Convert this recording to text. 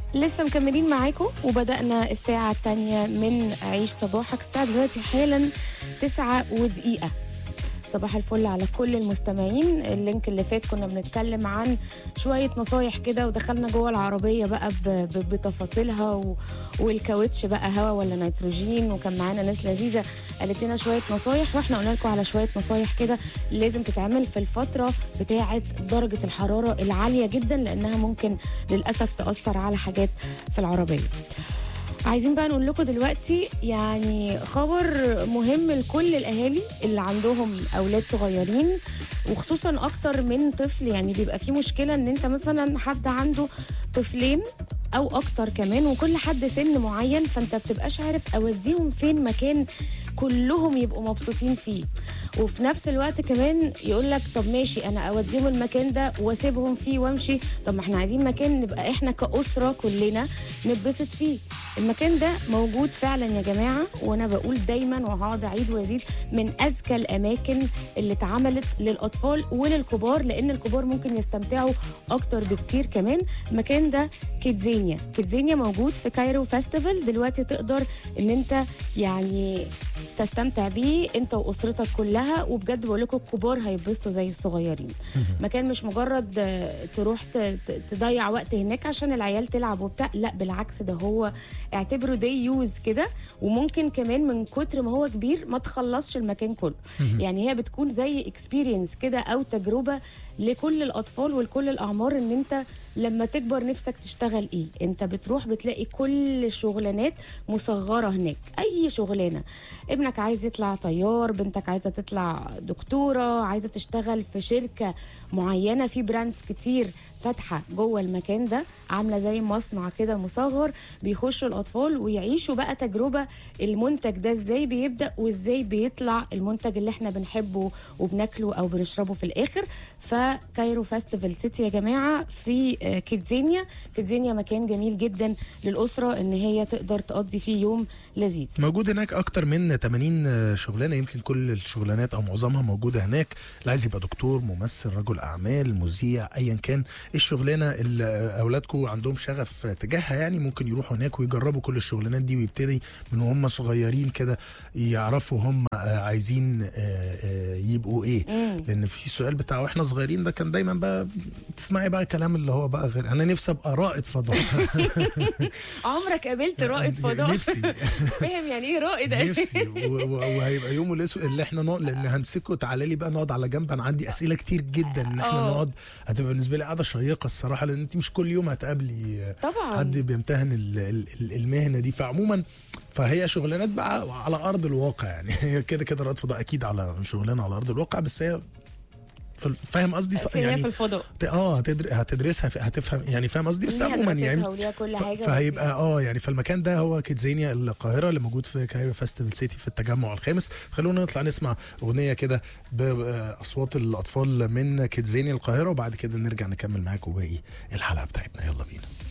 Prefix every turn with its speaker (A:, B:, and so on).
A: لسه مكملين معاكم وبدأنا الساعة الثانية من عيش صباحك الساعة دلوقتي حالا تسعة ودقيقة صباح الفل على كل المستمعين اللينك اللي فات كنا بنتكلم عن شوية نصايح كده ودخلنا جوه العربية بقى ب- ب- بتفاصيلها و... والكاوتش بقى هوا ولا نيتروجين وكان معانا ناس لذيذة قالت لنا شوية نصايح واحنا قلنا لكم على شوية نصايح كده لازم تتعمل في الفترة بتاعة درجة الحرارة العالية جدا لأنها ممكن للأسف تأثر على حاجات في العربية عايزين بقى نقول لكم دلوقتي يعني خبر مهم لكل الاهالي اللي عندهم اولاد صغيرين وخصوصا اكتر من طفل يعني بيبقى في مشكله ان انت مثلا حد عنده طفلين او اكتر كمان وكل حد سن معين فانت بتبقاش عارف اوديهم فين مكان كلهم يبقوا مبسوطين فيه وفي نفس الوقت كمان يقول لك طب ماشي انا اوديهم المكان ده واسيبهم فيه وامشي طب ما احنا عايزين مكان نبقى احنا كاسره كلنا نتبسط فيه المكان ده موجود فعلا يا جماعه وانا بقول دايما وهقعد اعيد وازيد من اذكى الاماكن اللي اتعملت للاطفال وللكبار لان الكبار ممكن يستمتعوا اكتر بكتير كمان المكان ده كيدزينيا كيدزينيا موجود في كايرو فيستيفال دلوقتي تقدر ان انت يعني تستمتع بيه انت واسرتك كلها وبجد بقول لكم الكبار هيتبسطوا زي الصغيرين مكان مش مجرد آه، تروح ت- ت- تضيع وقت هناك عشان العيال تلعب وبتاع لا بالعكس ده هو اعتبره دي يوز كده وممكن كمان من كتر ما هو كبير ما تخلصش المكان كله يعني هي بتكون زي اكسبيرينس كده او تجربه لكل الاطفال ولكل الاعمار ان انت لما تكبر نفسك تشتغل ايه انت بتروح بتلاقي كل الشغلانات مصغره هناك اي شغلانه ابنك عايز يطلع طيار بنتك عايزه تطلع دكتوره عايزه تشتغل في شركه معينه في براندز كتير فاتحه جوه المكان ده عامله زي مصنع كده مصغر بيخشوا الاطفال ويعيشوا بقى تجربه المنتج ده ازاي بيبدا وازاي بيطلع المنتج اللي احنا بنحبه وبناكله او بنشربه في الاخر فكايرو فاستيفال سيتي يا جماعه في آه، كيدزينيا كيدزينيا مكان جميل جدا للاسره ان هي تقدر تقضي فيه يوم لذيذ
B: موجود هناك اكتر من 80 شغلانه يمكن كل الشغلانات او معظمها موجوده هناك اللي عايز يبقى دكتور ممثل رجل اعمال مذيع ايا كان الشغلانه اللي اولادكم عندهم شغف تجاهها يعني ممكن يروحوا هناك ويجربوا كل الشغلانات دي ويبتدي من وهم صغيرين كده يعرفوا هم آه، عايزين آه، آه، يبقوا ايه لان في السؤال بتاع واحنا صغيرين ده كان دايما بقى تسمعي بقى كلام اللي هو بقى غير انا نفسي ابقى رائد فضاء
A: عمرك قابلت رائد فضاء
B: نفسي
A: فاهم يعني ايه رائد
B: نفسي و- و- وهيبقى يومه الاسود اللي احنا نقعد لان همسكه تعالى لي بقى نقعد على جنب انا عندي اسئله كتير جدا ان احنا
A: آه.
B: نقعد هتبقى بالنسبه لي قاعده شيقه الصراحه لان انت مش كل يوم هتقابلي
A: طبعا.
B: حد بيمتهن ال- ال- ال- المهنه دي فعموما فهي شغلانات بقى على ارض الواقع يعني هي كده كده رائد فضاء اكيد على شغلانه على ارض الواقع بس هي في- فاهم قصدي ص-
A: هي
B: يعني
A: في الفضاء
B: ت- اه هتدر... هتدرسها في... هتفهم يعني فاهم قصدي بس
A: ليها
B: عموما
A: دراستها
B: يعني
A: وليها كل
B: ف...
A: حاجة، بس
B: فهيبقى اه يعني فالمكان ده هو كيدزينيا القاهره اللي موجود في كايرو فيستيفال سيتي في التجمع الخامس خلونا نطلع نسمع اغنيه كده باصوات الاطفال من كيدزينيا القاهره وبعد كده نرجع نكمل معاكم باقي الحلقه بتاعتنا يلا بينا